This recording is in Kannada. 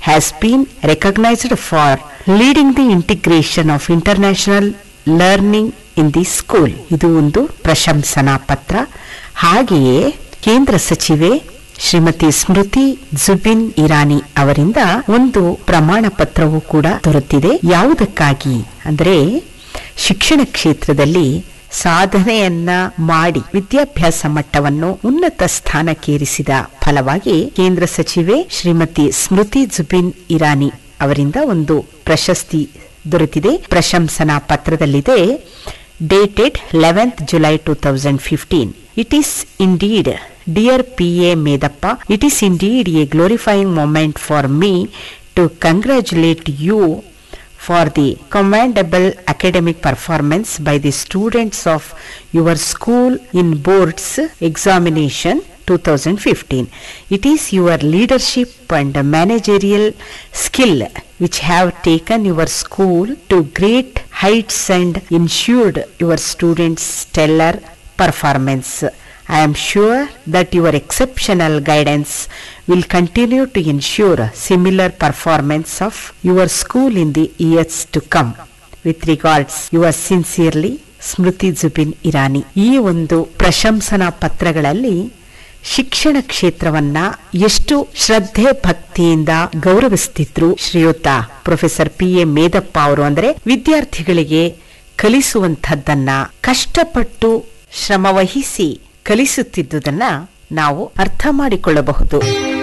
has been recognized for leading the integration of international learning in the school. ಇದು ಒಂದು ಪ್ರಶಂಸನಾ ಪತ್ರ ಹಾಗೆಯೇ ಕೇಂದ್ರ ಸಚಿವೆ ಶ್ರೀಮತಿ ಸ್ಮೃತಿ ಜುಬಿನ್ ಇರಾನಿ ಅವರಿಂದ ಒಂದು ಪ್ರಮಾಣ ಪತ್ರವೂ ಕೂಡ ದೊರೆತಿದೆ ಯಾವುದಕ್ಕಾಗಿ ಅಂದ್ರೆ ಶಿಕ್ಷಣ ಕ್ಷೇತ್ರದಲ್ಲಿ ಸಾಧನೆಯನ್ನ ಮಾಡಿ ವಿದ್ಯಾಭ್ಯಾಸ ಮಟ್ಟವನ್ನು ಉನ್ನತ ಸ್ಥಾನಕ್ಕೇರಿಸಿದ ಫಲವಾಗಿ ಕೇಂದ್ರ ಸಚಿವೆ ಶ್ರೀಮತಿ ಸ್ಮೃತಿ ಜುಬಿನ್ ಇರಾನಿ ಅವರಿಂದ ಒಂದು ಪ್ರಶಸ್ತಿ ದೊರೆತಿದೆ ಪ್ರಶಂಸನಾ ಪತ್ರದಲ್ಲಿದೆ dated 11th July 2015. It is indeed, dear P.A. Medappa, it is indeed a glorifying moment for me to congratulate you for the commendable academic performance by the students of your school in board's examination 2015. It is your leadership and managerial skill which have taken your school to great heights and ensured your students' stellar performance. I am sure that your exceptional guidance will continue to ensure similar performance of your school in the years to come. With regards, yours sincerely, ಸ್ಮೃತಿ ಜುಬಿನ್ ಇರಾನಿ ಈ ಒಂದು ಪ್ರಶಂಸನಾ ಪತ್ರಗಳಲ್ಲಿ ಶಿಕ್ಷಣ ಕ್ಷೇತ್ರವನ್ನ ಎಷ್ಟು ಶ್ರದ್ಧೆ ಭಕ್ತಿಯಿಂದ ಗೌರವಿಸ್ತಿದ್ರು ಶ್ರೀಯುತ ಪ್ರೊಫೆಸರ್ ಪಿ ಎ ಮೇದಪ್ಪ ಅವರು ಅಂದ್ರೆ ವಿದ್ಯಾರ್ಥಿಗಳಿಗೆ ಕಲಿಸುವಂಥದ್ದನ್ನ ಕಷ್ಟಪಟ್ಟು ಶ್ರಮವಹಿಸಿ ಕಲಿಸುತ್ತಿದ್ದುದನ್ನ ನಾವು ಅರ್ಥ ಮಾಡಿಕೊಳ್ಳಬಹುದು